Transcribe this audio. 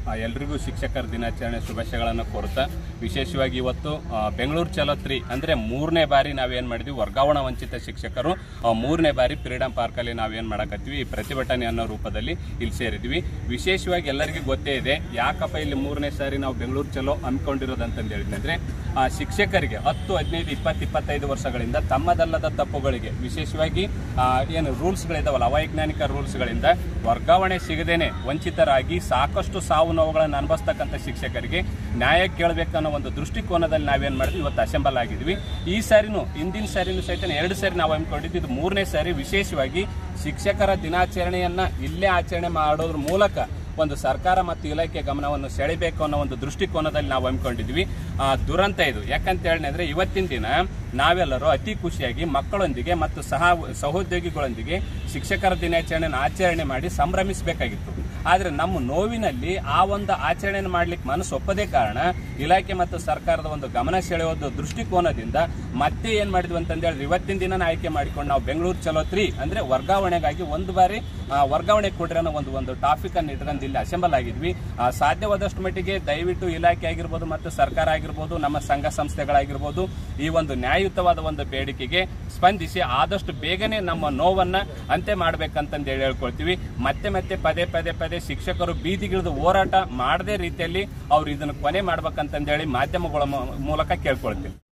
ಆ, ಎಲ್ರಿಗೂ ಶಿಕ್ಷಕರ ದಿನಾಚರಣೆ ಶುಭಾಶಯಗಳನ್ನು ಕೋರುತ್ತಾ ವಿಶೇಷವಾಗಿ ಇವತ್ತು ಆ, ಬೆಂಗಳೂರು ಚಲೋ ತ್ರೀ ಅಂದರೆ ಮೂರನೇ ಬಾರಿ ನಾವೇನು ಮಾಡಿದ್ವಿ ವರ್ಗಾವಣಾ ವಂಚಿತ ಶಿಕ್ಷಕರು ಆ, ಮೂರನೇ ಬಾರಿ ಫ್ರೀಡಂ ಪಾರ್ಕಲ್ಲಿ ನಾವೇನು ಮಾಡಕತ್ತೀವಿ ಈ ಪ್ರತಿಭಟನೆ ಅನ್ನೋ ರೂಪದಲ್ಲಿ ಇಲ್ಲಿ ಸೇರಿದ್ವಿ ವಿಶೇಷವಾಗಿ ಎಲ್ಲರಿಗೂ ಗೊತ್ತೇ ಇದೆ ಯಾಕಪ್ಪ ಇಲ್ಲಿ ಮೂರನೇ ಸಾರಿ ನಾವು ಬೆಂಗಳೂರು ಚಲೋ ಹಮ್ಮಿಕೊಂಡಿರೋದು ಅಂತಂದು ಹೇಳಿದ್ರೆ ಆ, ಶಿಕ್ಷಕರಿಗೆ ಹತ್ತು ಹದಿನೈದು ಇಪ್ಪತ್ತು ಇಪ್ಪತ್ತೈದು ವರ್ಷಗಳಿಂದ ತಮ್ಮದಲ್ಲದ ತಪ್ಪುಗಳಿಗೆ ವಿಶೇಷವಾಗಿ ಆ, ಏನು ರೂಲ್ಸ್ಗಳಿದಾವಲ್ಲ ಅವೈಜ್ಞಾನಿಕ ರೂಲ್ಸ್ಗಳಿಂದ ವರ್ಗಾವಣೆ ಸಿಗದೇನೆ ವಂಚಿತರಾಗಿ ಸಾಕಷ್ಟು ಸಾವು ನೋವುಗಳನ್ನು ಅನುಭವಿಸ್ತಕ್ಕಂಥ ಶಿಕ್ಷಕರಿಗೆ ನ್ಯಾಯ ಕೇಳಬೇಕನ್ನೋ ಒಂದು ದೃಷ್ಟಿಕೋನದಲ್ಲಿ ನಾವೇನು ಮಾಡಿದ್ವಿ ಇವತ್ತು ಅಸೆಂಬಲ್ ಆಗಿದ್ವಿ ಈ ಸಾರಿನೂ ಹಿಂದಿನ ಸಾರಿನೂ ಸಹಿತ ಎರಡು ಸಾರಿ ನಾವು ಹಮ್ಮಿಕೊಂಡಿದ್ದು ಇದು ಮೂರನೇ ಸಾರಿ ವಿಶೇಷವಾಗಿ ಶಿಕ್ಷಕರ ದಿನಾಚರಣೆಯನ್ನ ಇಲ್ಲೇ ಆಚರಣೆ ಮಾಡೋದ್ರ ಮೂಲಕ ಒಂದು ಸರ್ಕಾರ ಮತ್ತು ಇಲಾಖೆ ಗಮನವನ್ನು ಸೆಳೆಬೇಕು ಅನ್ನೋ ಒಂದು ದೃಷ್ಟಿಕೋನದಲ್ಲಿ ನಾವು ಹಮ್ಮಿಕೊಂಡಿದ್ವಿ ಆ, ದುರಂತ ಇದು ಯಾಕಂತ ಹೇಳಿದ್ರೆ ಇವತ್ತಿನ ದಿನ ನಾವೆಲ್ಲರೂ ಅತಿ ಖುಷಿಯಾಗಿ ಮಕ್ಕಳೊಂದಿಗೆ ಮತ್ತು ಸಹ ಸಹೋದ್ಯೋಗಿಗಳೊಂದಿಗೆ ಶಿಕ್ಷಕರ ದಿನಾಚರಣೆಯನ್ನು ಆಚರಣೆ ಮಾಡಿ ಸಂಭ್ರಮಿಸಬೇಕಾಗಿತ್ತು ಆದರೆ ನಮ್ಮ ನೋವಿನಲ್ಲಿ ಆ ಒಂದು ಆಚರಣೆ ಮಾಡ್ಲಿಕ್ಕೆ ಮನಸ್ಸು ಒಪ್ಪದೇ ಕಾರಣ ಇಲಾಖೆ ಮತ್ತು ಸರ್ಕಾರದ ಒಂದು ಗಮನ ಸೆಳೆಯೋದು ದೃಷ್ಟಿಕೋನದಿಂದ ಮತ್ತೆ ಏನ್ ಮಾಡಿದ್ವಿ ಅಂತಂದೇಳಿ ಇವತ್ತಿನ ದಿನ ಆಯ್ಕೆ ಮಾಡಿಕೊಂಡು ನಾವು ಬೆಂಗಳೂರು ಚಲೋ ತ್ರೀ ಅಂದ್ರೆ ವರ್ಗಾವಣೆಗಾಗಿ ಒಂದು ಬಾರಿ ಆ, ವರ್ಗಾವಣೆ ಕೊಡ್ರಿ ಅನ್ನೋ ಒಂದು ಒಂದು ಟಾಪಿಕ್ ಅನ್ನು ಇಟ್ಕೊಂಡು ಇಲ್ಲಿ ಅಸೆಂಬಲ್ ಆಗಿದ್ವಿ ಆ, ಸಾಧ್ಯವಾದಷ್ಟು ಮಟ್ಟಿಗೆ ದಯವಿಟ್ಟು ಇಲಾಖೆ ಆಗಿರ್ಬೋದು ಮತ್ತು ಸರ್ಕಾರ ಆಗಿರ್ಬೋದು ನಮ್ಮ ಸಂಘ ಸಂಸ್ಥೆಗಳಾಗಿರ್ಬೋದು ಈ ಒಂದು ನ್ಯಾಯಯುತವಾದ ಒಂದು ಬೇಡಿಕೆಗೆ ಸ್ಪಂದಿಸಿ ಆದಷ್ಟು ಬೇಗನೆ ನಮ್ಮ ನೋವನ್ನ ಅಂತ್ಯ ಮಾಡ್ಬೇಕಂತಂದು ಹೇಳಿ ಹೇಳ್ಕೊಳ್ತೀವಿ ಮತ್ತೆ ಮತ್ತೆ ಪದೇ ಪದೇ ಪದೇ ಶಿಕ್ಷಕರು ಬೀದಿಗಿಳಿದು ಹೋರಾಟ ಮಾಡದೇ ರೀತಿಯಲ್ಲಿ ಅವ್ರು ಇದನ್ನು ಕೊನೆ ಮಾಡ್ಬೇಕಂತಂದೇಳಿ ಮಾಧ್ಯಮಗಳ ಮೂ- ಮೂಲಕ ಕೇಳ್ಕೊಳ್ತೀವಿ